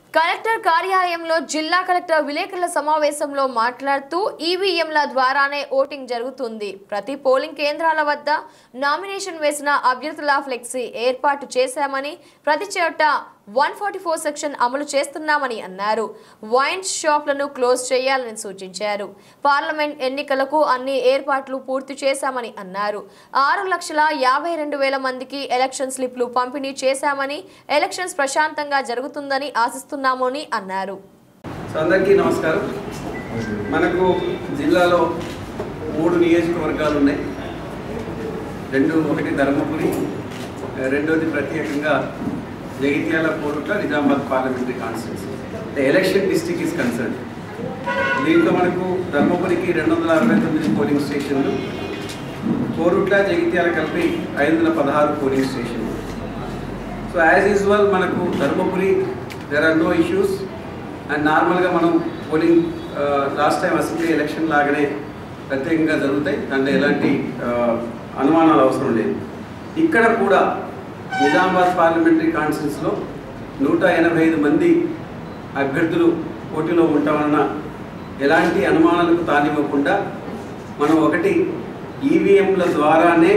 Collector కార్యాలయంలో జిల్లా collector విలేకరుల సమావేశంలో మాట్లాడుతూ ఈవీఎంల ద్వారానే ఓటింగ్ జరుగుతుంది ప్రతి పోలింగ్ కేంద్రాల వద్ద నామినేషన్ వేసిన అభ్యర్థుల ఫ్లెక్సీ ఏర్పాటు చేశామని ప్రతి చోట వన్ ఫార్టీ ఫోర్ సెక్షన్ అమలు చేస్తున్నామని అన్నారు వైన్ షాప్లను క్లోజ్ చేయాలని సూచించారు పార్లమెంట్ ఎన్నికలకు అన్ని ఏర్పాట్లు పూర్తి చేశామని అన్నారు ఆరు లక్షల యాభై రెండు వేల మందికి ఎలక్షన్ స్లిప్లు పంపిణీ చేశామని ఎలక్షన్స్ ప్రశాంతంగా జరుగుతుందని ఆశిస్తున్నామని అన్నారు సో అందరికీ నమస్కారం మనకు జిల్లాలో మూడు నియోజకవర్గాలు ఉన్నాయి రెండు ఒకటి ధర్మపురి రెండోది ప్రత్యేకంగా Jagtial Korutla Nizamabad parliamentary constituency the election district is concern దీంట్లో మనకు ధర్మపురికి రెండు వందల అరవై తొమ్మిది పోలింగ్ స్టేషన్లు కోరుట్ల జగిత్యాల కలిపి ఐదు వందల పదహారు పోలింగ్ స్టేషన్లు సో యాజ్ యూజువల్ మనకు Dharmapuri there are no issues and నార్మల్గా మనం polling last time assembly election లాగానే ప్రత్యేకంగా జరుగుతాయి దాంట్లో ఎలాంటి ఆ, అనుమానాలు అవసరం లేదు ఇక్కడ కూడా నిజామాబాద్ పార్లమెంటరీ కాన్స్టిట్యూన్స్లో నూట ఎనభై ఐదు మంది అభ్యర్థులు పోటీలో ఉండటం వలన ఎలాంటి అనుమానాలకు తానివ్వకుండా మనం ఒకటి ఈవీఎంల ద్వారానే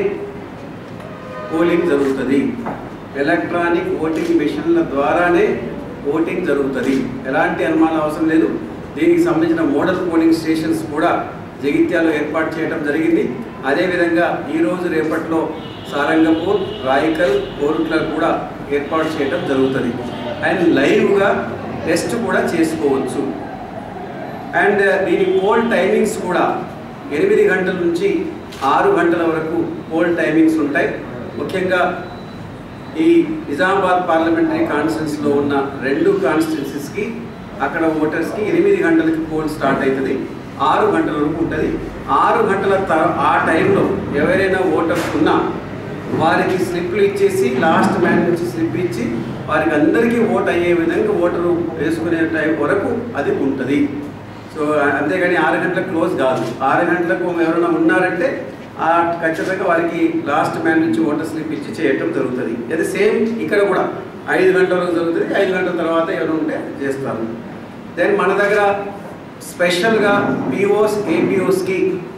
పోలింగ్ జరుగుతుంది ఎలక్ట్రానిక్ ఓటింగ్ మిషన్ల ద్వారానే ఓటింగ్ జరుగుతుంది ఎలాంటి అనుమానం అవసరం లేదు దీనికి సంబంధించిన మోడల్ పోలింగ్ స్టేషన్స్ కూడా జగిత్యాలో ఏర్పాటు చేయడం జరిగింది అదేవిధంగా ఈరోజు రేపట్లో సారంగపూర్ రాయికల్ కోరుట్ల కూడా ఏర్పాటు చేయడం జరుగుతుంది అండ్ లైవ్గా టెస్ట్ కూడా చేసుకోవచ్చు అండ్ దీని పోల్ టైమింగ్స్ కూడా ఎనిమిది గంటల నుంచి ఆరు గంటల వరకు పోల్ టైమింగ్స్ ఉంటాయి ముఖ్యంగా ఈ నిజామాబాద్ పార్లమెంటరీ కాన్స్టిట్యూన్సీలో ఉన్న రెండు కాన్స్టిట్యున్సీస్కి అక్కడ ఓటర్స్కి ఎనిమిది గంటలకి పోల్ స్టార్ట్ అవుతుంది ఆరు గంటల వరకు ఉంటుంది ఆరు గంటల తర్ ఆ టైంలో ఎవరైనా ఓటర్స్ ఉన్నా వారికి స్లిప్లు ఇచ్చేసి లాస్ట్ మ్యాన్ నుంచి స్లిప్ ఇచ్చి వారికి అందరికీ ఓట్ అయ్యే విధంగా ఓటరు వేసుకునే టైం వరకు అది ఉంటుంది సో అంతేగాని ఆరు గంటలకు క్లోజ్ కాదు ఆరు గంటలకు ఎవరైనా ఉన్నారంటే ఆ ఖచ్చితంగా వారికి లాస్ట్ మ్యాన్ నుంచి ఓటర్ స్లిప్ ఇచ్చి చేయటం జరుగుతుంది అది సేమ్ ఇక్కడ కూడా ఐదు గంటల వరకు జరుగుతుంది ఐదు గంటల తర్వాత ఎవరు ఉంటే చేస్తారు దెన్ మన దగ్గర స్పెషల్గా పిఓస్ ఏపీఓస్కి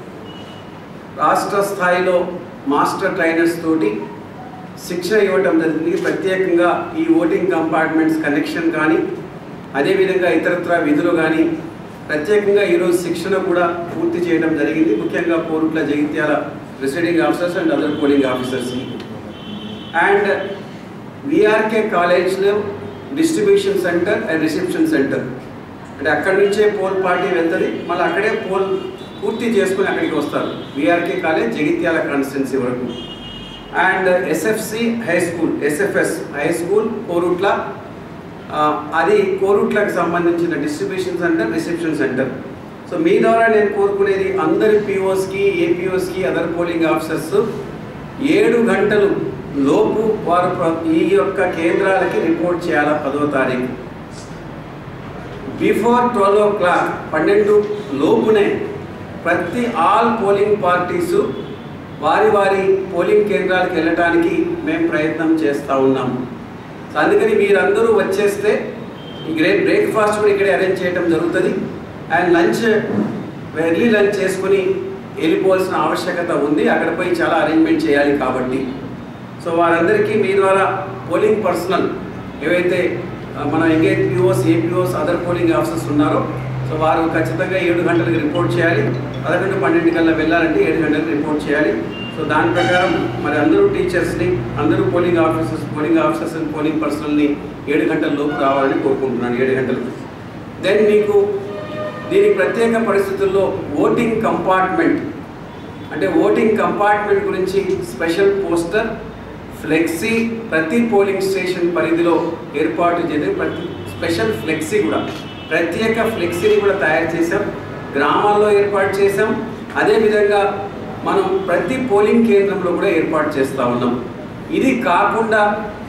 రాష్ట్ర స్థాయిలో మాస్టర్ ట్రైనర్స్ తోటి శిక్షణ ఇవ్వటం జరిగింది ప్రత్యేకంగా ఈ ఓటింగ్ కంపార్ట్మెంట్స్ కనెక్షన్ కానీ అదేవిధంగా ఇతరత్ర విధులు కానీ ప్రత్యేకంగా ఈరోజు శిక్షణ కూడా పూర్తి చేయడం జరిగింది ముఖ్యంగా Korutla Jagtial presiding officers and other polling ఆఫీసర్స్కి అండ్ విఆర్కే కాలేజ్లో distribution centre and reception centre అంటే అక్కడి నుంచే పోల్ పార్టీ వెళ్తుంది మళ్ళీ అక్కడే పోల్ పూర్తి చేసుకుని అక్కడికి వస్తారు విఆర్కే కాలేజ్ జగిత్యాల కాన్స్టిట్యున్సీ వరకు and SFC high school SFS high school Korutla ఆ, అది కోరుట్లకు సంబంధించిన distribution centre reception centre so మీ ద్వారా నేను కోరుకునేది అందరి పిఓస్కి ఏపీఓస్కి అదర్ పోలింగ్ ఆఫీసర్స్ ఏడు గంటలు లోపు వారు ప్ర- ఈ యొక్క కేంద్రాలకి రిపోర్ట్ చేయాలా పదో తారీఖు బిఫోర్ ట్వెల్వ్ ఓ క్లాక్ పన్నెండు లోపునే ప్రతి ఆల్ పోలింగ్ పార్టీసు వారి వారి పోలింగ్ కేంద్రాలకు వెళ్ళటానికి మేము ప్రయత్నం చేస్తూ ఉన్నాము సో అందుకని మీరందరూ వచ్చేస్తే ఈ గ్రేట్ బ్రేక్ఫాస్ట్ కూడా ఇక్కడే అరేంజ్ చేయడం జరుగుతుంది అండ్ లంచ్ ఎర్లీ లంచ్ చేసుకుని వెళ్ళిపోవాల్సిన ఆవశ్యకత ఉంది అక్కడ పోయి చాలా అరేంజ్మెంట్ చేయాలి కాబట్టి సో వారందరికీ మీ ద్వారా పోలింగ్ పర్సనల్ ఏవైతే ఆ, మన engage POs APOs other polling officers ఉన్నారో సో వారు ఖచ్చితంగా ఏడు గంటలకు రిపోర్ట్ చేయాలి పదకొండు పన్నెండు కల్లా వెళ్ళాలంటే ఏడు గంటలకు రిపోర్ట్ చేయాలి సో దాని ప్రకారం మరి అందరూ టీచర్స్ని అందరూ polling officers polling officers and polling పర్సనల్ని ఏడు గంటల లోపు రావాలని కోరుకుంటున్నాను ఏడు గంటలకు దెన్ మీకు దీని ప్రత్యేక పరిస్థితుల్లో ఓటింగ్ కంపార్ట్మెంట్ అంటే ఓటింగ్ కంపార్ట్మెంట్ గురించి స్పెషల్ పోస్టర్ ఫ్లెక్సీ ప్రతి పోలింగ్ స్టేషన్ పరిధిలో ఏర్పాటు చేయడం ప్రతి స్పెషల్ ఫ్లెక్సీ కూడా ప్రత్యేక ఫ్లెక్సీని కూడా తయారు చేసాం గ్రామాల్లో ఏర్పాటు చేసాం అదేవిధంగా మనం ప్రతి పోలింగ్ కేంద్రంలో కూడా ఏర్పాటు చేస్తూ ఉన్నాం ఇది కాకుండా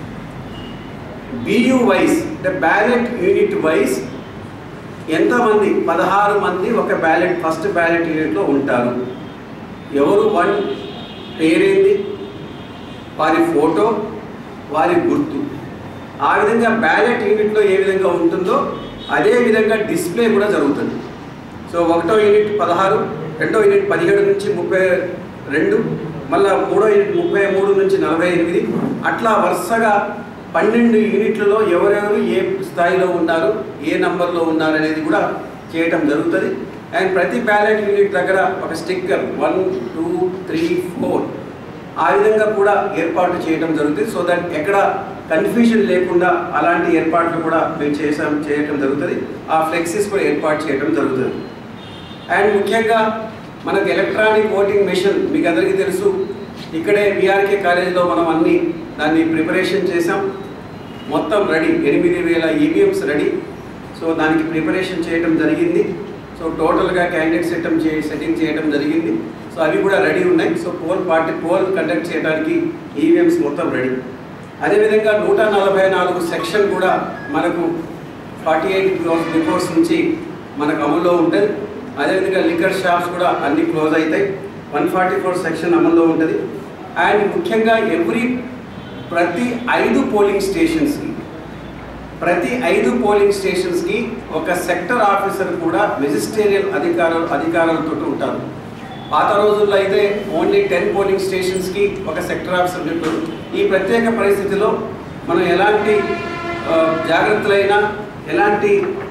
బియు వైస్ అంటే బ్యాలెట్ యూనిట్ వైస్ ఎంతమంది పదహారు మంది ఒక బ్యాలెట్ ఫస్ట్ బ్యాలెట్ యూనిట్లో ఉంటారు ఎవరు వన్ పేరేంది వారి ఫోటో వారి గుర్తు ఆ విధంగా బ్యాలెట్ యూనిట్లో ఏ విధంగా ఉంటుందో అదే విధంగా డిస్ప్లే కూడా జరుగుతుంది సో ఒకటో యూనిట్ పదహారు రెండో యూనిట్ పదిహేడు నుంచి ముప్పై రెండు మళ్ళా మూడో యూనిట్ ముప్పై మూడు నుంచి నలభై ఎనిమిది అట్లా వరుసగా పన్నెండు యూనిట్లలో ఎవరెవరు ఏ స్థాయిలో ఉన్నారు ఏ నంబర్లో ఉన్నారు అనేది కూడా చేయటం జరుగుతుంది అండ్ ప్రతి బ్యాలెట్ యూనిట్ దగ్గర ఒక sticker one two three four ఆ విధంగా కూడా ఏర్పాటు చేయడం జరుగుతుంది సో దట్ ఎక్కడ కన్ఫ్యూజన్ లేకుండా అలాంటి ఏర్పాట్లు కూడా మేము చేసాం చేయటం జరుగుతుంది ఆ ఫ్లెక్సీస్ కూడా ఏర్పాటు చేయడం జరుగుతుంది అండ్ ముఖ్యంగా మనకు ఎలక్ట్రానిక్ ఓటింగ్ మెషిన్ మీకు అందరికీ తెలుసు ఇక్కడే విఆర్కే కాలేజీలో మనం అన్ని దాన్ని ప్రిపరేషన్ చేసాం మొత్తం రెడీ ఎనిమిది వేల ఈవీఎంస్ రెడీ సో దానికి ప్రిపరేషన్ చేయడం జరిగింది సో టోటల్గా క్యాండిడేట్ సెటం చే సెట్టింగ్ చేయడం జరిగింది సో అవి కూడా రెడీ ఉన్నాయి so poll party poll conduct చేయడానికి ఈవీఎంస్ మొత్తం రెడీ అదేవిధంగా నూట నలభై నాలుగు సెక్షన్ కూడా మనకు ఫార్టీ ఎయిట్ క్లోజ్ బిఫోర్స్ నుంచి మనకు అమల్లో ఉంటుంది అదేవిధంగా లిక్కర్ షాప్స్ కూడా అన్ని క్లోజ్ అవుతాయి వన్ ఫార్టీ ఫోర్ సెక్షన్ అమల్లో ఉంటుంది అండ్ ముఖ్యంగా ఎవ్రీ ప్రతి ఐదు పోలింగ్ స్టేషన్స్కి ప్రతి ఐదు పోలింగ్ స్టేషన్స్కి ఒక సెక్టర్ ఆఫీసర్ కూడా మెజిస్టేరియల్ అధికారులు అధికారాలతో ఉంటారు పాత రోజుల్లో అయితే ఓన్లీ టెన్ పోలింగ్ స్టేషన్స్కి ఒక సెక్టర్ ఆఫీసర్ ఉంటారు ఈ ప్రత్యేక పరిస్థితిలో మనం ఎలాంటి ఆ, జాగ్రత్తలైనా ఎలాంటి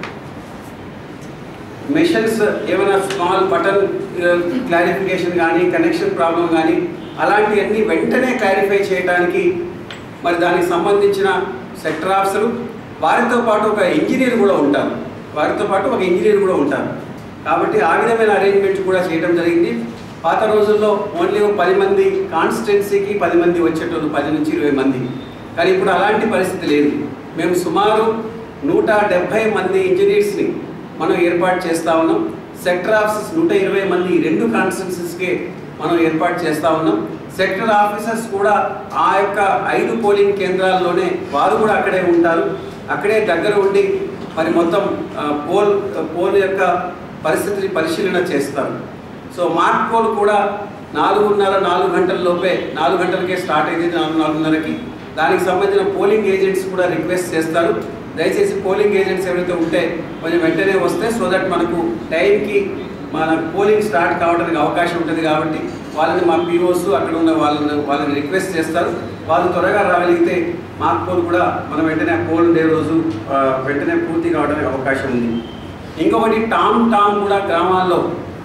మెషన్స్ ఏమైనా స్మాల్ బటన్ క్లారిఫికేషన్ కానీ కనెక్షన్ ప్రాబ్లం కానీ అలాంటివన్నీ వెంటనే క్లారిఫై చేయడానికి మరి దానికి సంబంధించిన సెక్టర్ ఆఫీసరు వారితో పాటు ఒక ఇంజనీర్ కూడా ఉంటారు వారితో పాటు ఒక ఇంజనీర్ కూడా ఉంటారు కాబట్టి ఆ విధమైన అరేంజ్మెంట్ కూడా చేయడం జరిగింది పాత రోజుల్లో ఓన్లీ ఒక పది మంది కాన్స్టిట్యున్సీకి పది మంది వచ్చేటోళ్ళు పది నుంచి ఇరవై మంది కానీ ఇప్పుడు అలాంటి పరిస్థితి లేదు మేము సుమారు నూట డెబ్భై మంది ఇంజనీర్స్ని మనం ఏర్పాటు చేస్తూ ఉన్నాం సెక్టర్ ఆఫీసర్స్ నూట ఇరవై మంది ఈ రెండు కాన్స్టిట్యున్సీస్కే మనం ఏర్పాటు చేస్తూ ఉన్నాం సెక్టర్ ఆఫీసర్స్ కూడా ఆ యొక్క ఐదు పోలింగ్ కేంద్రాల్లోనే వారు కూడా అక్కడే ఉంటారు అక్కడే దగ్గర ఉండి మరి మొత్తం ఆ, పోల్ పోల్ యొక్క పరిస్థితిని పరిశీలన చేస్తారు సో మార్క్ పోల్ కూడా నాలుగున్నర నాలుగు గంటల లోపే నాలుగు గంటలకే స్టార్ట్ అయింది నాలుగు నాలుగున్నరకి దానికి సంబంధించిన పోలింగ్ ఏజెంట్స్ కూడా రిక్వెస్ట్ చేస్తారు దయచేసి పోలింగ్ ఏజెంట్స్ ఎవరైతే ఉంటే కొంచెం వెంటనే వస్తే సో దట్ మనకు టైంకి మన పోలింగ్ స్టార్ట్ కావడానికి అవకాశం ఉంటుంది కాబట్టి వాళ్ళని మా పీఓస్ అక్కడ ఉన్న వాళ్ళని వాళ్ళని రిక్వెస్ట్ చేస్తారు వాళ్ళు త్వరగా రాగలిగితే మాకు పోల్ కూడా మనం వెంటనే పోల్ డే రోజు ఆ, వెంటనే పూర్తి కావడానికి అవకాశం ఉంది ఇంకొకటి టామ్ టామ్ కూడా గ్రామాల్లో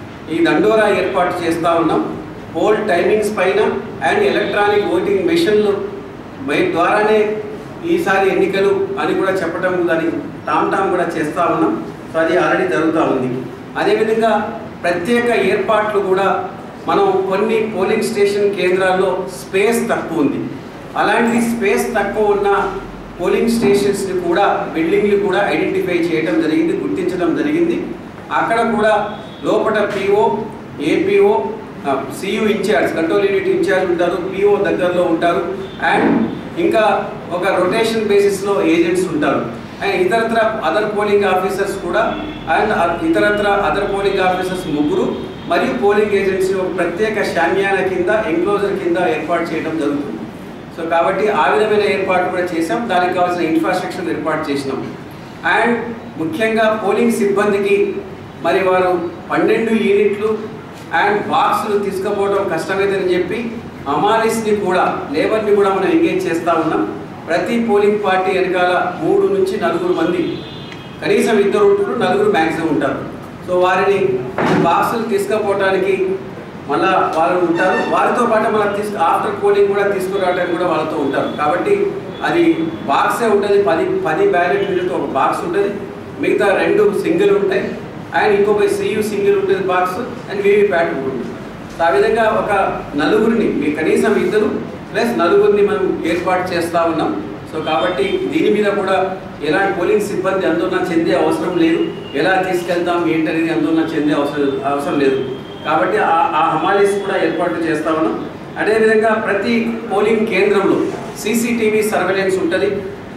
ఈ దండోరా ఏర్పాటు చేస్తూ ఉన్నాం పోల్ టైమింగ్స్ పైన అండ్ ఎలక్ట్రానిక్ ఓటింగ్ మెషిన్లు మై ద్వారానే ఈసారి ఎన్నికలు అని కూడా చెప్పడం దాని టామ్ టామ్ కూడా చేస్తూ ఉన్నాం సో అది ఆల్రెడీ జరుగుతూ ఉంది అదేవిధంగా ప్రత్యేక ఏర్పాట్లు కూడా మనం కొన్ని పోలింగ్ స్టేషన్ కేంద్రాల్లో స్పేస్ తక్కువ ఉంది అలాంటి స్పేస్ తక్కువ ఉన్న పోలింగ్ స్టేషన్స్ని కూడా బిల్డింగ్లు కూడా ఐడెంటిఫై చేయడం జరిగింది గుర్తించడం జరిగింది అక్కడ కూడా లోపల PO APO CU incharge control unit incharge ఉంటారు పిఓ దగ్గరలో ఉంటారు అండ్ ఇంకా ఒక రొటేషన్ బేసిస్లో ఏజెంట్స్ ఉంటారు అండ్ ఇతరత్ర అదర్ పోలింగ్ ఆఫీసర్స్ కూడా అండ్ ఇతరత్ర అదర్ పోలింగ్ ఆఫీసర్స్ ముగ్గురు మరియు పోలింగ్ ఏజెంట్స్ ఒక ప్రత్యేక శాన్యాన కింద ఎంక్లోజర్ కింద ఏర్పాటు చేయడం జరుగుతుంది సో కాబట్టి ఆ విధమైన ఏర్పాటు కూడా చేసాం దానికి కావాల్సిన ఇన్ఫ్రాస్ట్రక్చర్ ఏర్పాటు చేసినాం అండ్ ముఖ్యంగా పోలింగ్ సిబ్బందికి మరి వారు పన్నెండు యూనిట్లు అండ్ బాక్సులు తీసుకుపోవడం కష్టమైందని చెప్పి అమాలిస్ని కూడా లేబర్ని కూడా మనం ఎంగేజ్ చేస్తూ ఉన్నాం ప్రతి పోలింగ్ పార్టీ వెనకాల మూడు నుంచి నలుగురు మంది కనీసం ఇద్దరు ఉంటారు నలుగురు మ్యాక్సిమం ఉంటారు సో వారిని ఈ బాక్సులు తీసుకుపోవడానికి మళ్ళా వాళ్ళు ఉంటారు వారితో పాటు మనం తీసుకు ఆఫ్టర్ పోలింగ్ కూడా తీసుకురావడానికి కూడా వాళ్ళతో ఉంటారు కాబట్టి అది బాక్సే ఉంటుంది పది పది బ్యాలెట్ యూనిట్ ఒక బాక్స్ ఉంటుంది మిగతా రెండు సింగిల్ ఉంటాయి అండ్ ఇంకొక సియు సింగిల్ ఉంటుంది బాక్స్ అండ్ వీవీ ప్యాట్ ఉంటుంది సో ఆ విధంగా ఒక నలుగురిని మీ కనీసం ఇద్దరు ప్లస్ నలుగురిని మనం ఏర్పాటు చేస్తూ ఉన్నాం సో కాబట్టి దీని మీద కూడా ఎలాంటి పోలింగ్ సిబ్బంది ఆందోళన చెందే అవసరం లేదు ఎలా తీసుకెళ్తాం ఏంటనేది ఆందోళన చెందే అవసరం అవసరం లేదు కాబట్టి ఆ ఆ హమాలీస్ కూడా ఏర్పాటు చేస్తా ఉన్నాం అదేవిధంగా ప్రతి పోలింగ్ కేంద్రంలో సీసీటీవీ సర్వేలెన్స్ ఉంటుంది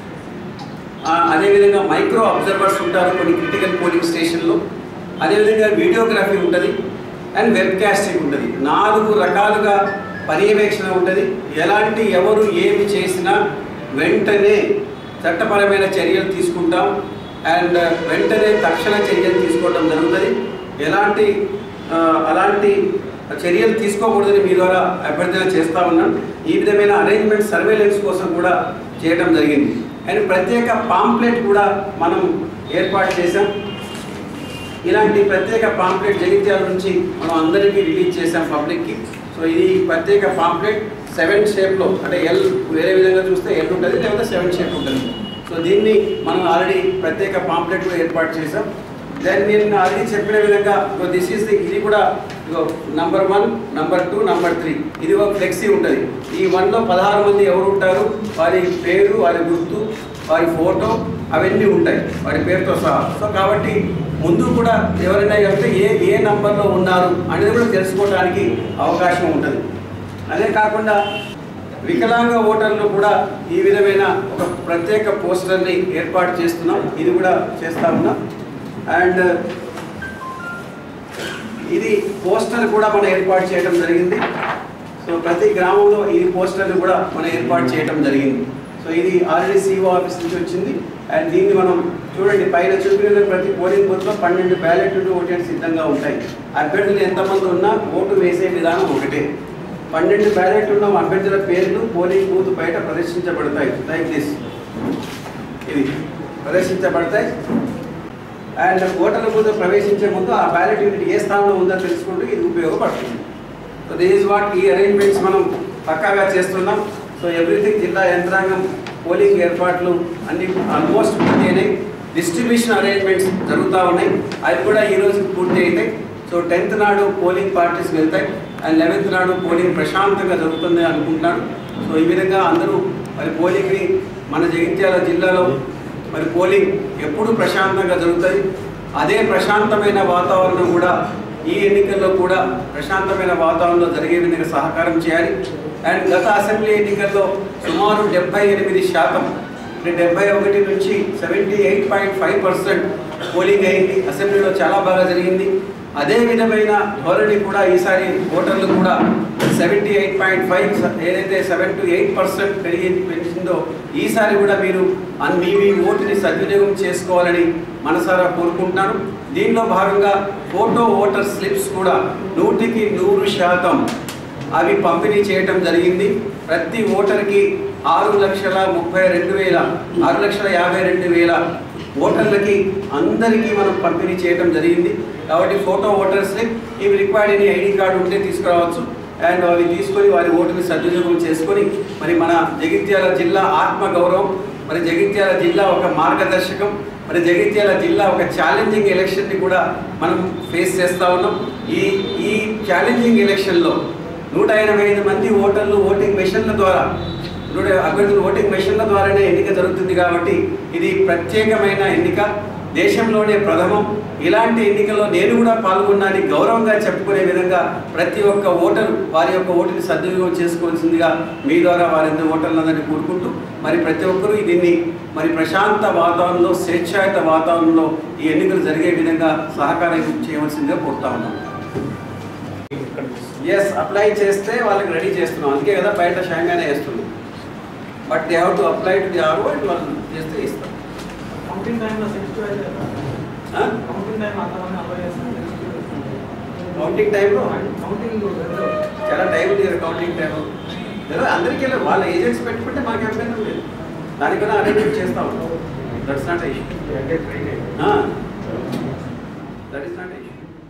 ఆ, అదేవిధంగా మైక్రో అబ్జర్వర్స్ ఉంటారు కొన్ని క్రిటికల్ పోలింగ్ స్టేషన్లో అదేవిధంగా వీడియోగ్రఫీ ఉంటుంది అండ్ వెబ్ కాస్టింగ్ ఉంటుంది నాలుగు రకాలుగా పర్యవేక్షణ ఉంటుంది ఎలాంటి ఎవరు ఏమి చేసినా వెంటనే చట్టపరమైన చర్యలు తీసుకుంటాం అండ్ వెంటనే తక్షణ చర్యలు తీసుకోవడం జరుగుతుంది ఎలాంటి ఆ, అలాంటి చర్యలు తీసుకోకూడదని మీ ద్వారా అభ్యర్థన చేస్తా ఉన్నాం ఈ విధమైన అరేంజ్మెంట్ సర్వేలెన్స్ కోసం కూడా చేయడం జరిగింది అండ్ ప్రత్యేక పాంప్లెట్ కూడా మనం ఏర్పాటు చేశాం ఇలాంటి ప్రత్యేక పాంప్లెట్ జగిత్యాల నుంచి మనం అందరికీ రిలీజ్ చేసాం పబ్లిక్కి సో ఇది ప్రత్యేక పాంప్లెట్ సెవెన్ షేప్లో అంటే ఎల్ వేరే విధంగా చూస్తే ఎల్ ఉంటుంది లేకపోతే సెవెన్ షేప్ ఉంటుంది సో దీన్ని మనం ఆల్రెడీ ప్రత్యేక పాంప్లెట్ కూడా ఏర్పాటు చేసాం దెన్ నేను ఆల్రెడీ చెప్పిన విధంగా దిస్ ఈస్ ది ఇది కూడా number one number two number three ఇది ఒక ఫ్లెక్సీ ఉంటుంది ఈ వన్లో పదహారు మంది ఎవరు ఉంటారు వారి పేరు వారి గుర్తు వారి ఫోటో అవన్నీ ఉంటాయి వారి పేరుతో సహా సో కాబట్టి ముందు కూడా ఎవరైనా వెళ్తే ఏ ఏ నంబర్లో ఉన్నారు అనేది కూడా తెలుసుకోవడానికి అవకాశం ఉంటుంది అదే కాకుండా వికలాంగ ఓటర్లు కూడా ఈ విధమైన ఒక ప్రత్యేక పోస్టర్ని ఏర్పాటు చేస్తున్నాం ఇది కూడా చేస్తా ఉన్నాం అండ్ ఇది పోస్టర్ కూడా మనం ఏర్పాటు చేయడం జరిగింది సో ప్రతి గ్రామంలో ఈ పోస్టర్ని కూడా మనం ఏర్పాటు చేయడం జరిగింది సో ఇది ఆల్రెడీ సిఓ ఆఫీస్ నుంచి వచ్చింది అండ్ దీన్ని మనం చూడండి పైన చూపిన ప్రతి పోలింగ్ బూత్లో పన్నెండు బ్యాలెట్ ఓటేలు సిద్ధంగా ఉంటాయి అభ్యర్థులు ఎంతమంది ఉన్నా ఓటు వేసే విధానం ఒకటే పన్నెండు బ్యాలెట్ ఉన్న అభ్యర్థుల పేర్లు పోలింగ్ బూత్ బయట ప్రదర్శించబడతాయి లైక్ దిస్ ఇది ప్రదర్శించబడతాయి అండ్ ఓటర్ల బూత్ ప్రవేశించే ముందు ఆ బ్యాలెట్ యూనిట్ ఏ స్థానంలో ఉందో తెలుసుకుంటూ ఇది ఉపయోగపడుతుంది సో దిస్ ఇస్ వాట్ ఈ అరేంజ్మెంట్స్ మనం పక్కాగా చేస్తున్నాం సో ఎవ్రీథింగ్ జిల్లా యంత్రాంగం పోలింగ్ ఏర్పాట్లు అన్ని ఆల్మోస్ట్ పూర్తి అయినాయి డిస్ట్రిబ్యూషన్ అరేంజ్మెంట్స్ జరుగుతూ ఉన్నాయి అవి కూడా ఈ రోజు పూర్తి అవుతాయి సో టెన్త్ నాడు పోలింగ్ పార్టీస్ వెళ్తాయి అండ్ లెవెన్త్ నాడు పోలింగ్ ప్రశాంతంగా జరుగుతుంది అనుకుంటున్నాను సో ఈ విధంగా అందరూ మరి పోలింగ్ని మన జగిత్యాల జిల్లాలో మరి పోలింగ్ ఎప్పుడు ప్రశాంతంగా జరుగుతుంది అదే ప్రశాంతమైన వాతావరణం కూడా ఈ ఎన్నికల్లో కూడా ప్రశాంతమైన వాతావరణంలో జరిగే విధంగా సహకారం చేయాలి అండ్ గత అసెంబ్లీ ఎన్నికల్లో సుమారు డెబ్బై ఎనిమిది శాతం అంటే డెబ్బై ఒకటి నుంచి seventy eight point five percent polling అయింది అసెంబ్లీలో చాలా బాగా జరిగింది అదే విధమైన ధోరణి కూడా ఈసారి ఓటర్లు కూడా సెవెంటీ ఎయిట్ పాయింట్ ఫైవ్ ఏదైతే సెవెన్ టు ఎయిట్ పర్సెంట్ పెరిగింది పెంచిందో ఈసారి కూడా మీరు అన్ మీ మీ ఓటుని సద్వినియోగం చేసుకోవాలని మనసారా కోరుకుంటున్నాను దీనిలో భాగంగా ఫోటో ఓటర్ స్లిప్స్ కూడా నూటికి నూరు శాతం అవి పంపిణీ చేయటం జరిగింది ప్రతి ఓటర్కి ఆరు లక్షల ముప్పై రెండు వేల ఆరు లక్షల యాభై రెండు వేల ఓటర్లకి అందరికీ మనం పంపిణీ చేయటం జరిగింది కాబట్టి ఫోటో ఓటర్ స్లిప్ ఇవి రిక్వైర్డ్ ఎనీ ఐడి కార్డు ఉంటే తీసుకురావచ్చు అండ్ అవి తీసుకొని వారి ఓటుని సద్వినియోగం చేసుకొని మరి మన జగిత్యాల జిల్లా ఆత్మ గౌరవం మరి జగిత్యాల జిల్లా ఒక మార్గదర్శకం మరి జగిత్యాల జిల్లా ఒక ఛాలెంజింగ్ ఎలక్షన్ని కూడా మనం ఫేస్ చేస్తూ ఉన్నాం ఈ ఈ ఛాలెంజింగ్ ఎలక్షన్లో నూట ఎనభై ఐదు మంది ఓటర్లు ఓటింగ్ మెషిన్ల ద్వారా నూట అభ్యర్థులు ఓటింగ్ మెషిన్ల ద్వారానే ఎన్నిక జరుగుతుంది కాబట్టి ఇది ప్రత్యేకమైన ఎన్నిక దేశంలోనే ప్రథమం ఇలాంటి ఎన్నికల్లో నేను కూడా పాల్గొన్నాని గౌరవంగా చెప్పుకునే విధంగా ప్రతి ఒక్క ఓటరు వారి యొక్క ఓటుని సద్వినియోగం చేసుకోవాల్సిందిగా మీ ద్వారా వారి ఓటర్లందరినీ కోరుకుంటూ మరి ప్రతి ఒక్కరూ దీన్ని మరి ప్రశాంత వాతావరణంలో స్వేచ్ఛాయుత వాతావరణంలో ఈ ఎన్నికలు జరిగే విధంగా సహకారం చేయవలసిందిగా కోరుతా ఉన్నాను ఎస్ అప్లై చేస్తే వాళ్ళకి రెడీ చేస్తున్నాం అందుకే కదా బయట షాంగానే వేస్తున్నాం but they have to apply to the RO and వాళ్ళు చేస్తే ఇస్తాం కౌంటింగ్ టైంలో సెన్సిటివ్ అయితే ఆ? కౌంటింగ్ టైం అంతమంది అలౌ చేస్తారు కౌంటింగ్ టైంలో కౌంటింగ్ చాలా టైం ఉంది కదా కౌంటింగ్ టైం లేదా అందరికీ వెళ్ళాలి వాళ్ళ ఏజెంట్స్ పెట్టుకుంటే మాకు అభ్యంతరం లేదు దానికన్నా అరేంజ్మెంట్ చేస్తాం దట్స్ నాట్ ఇష్యూ అంటే train that is not issue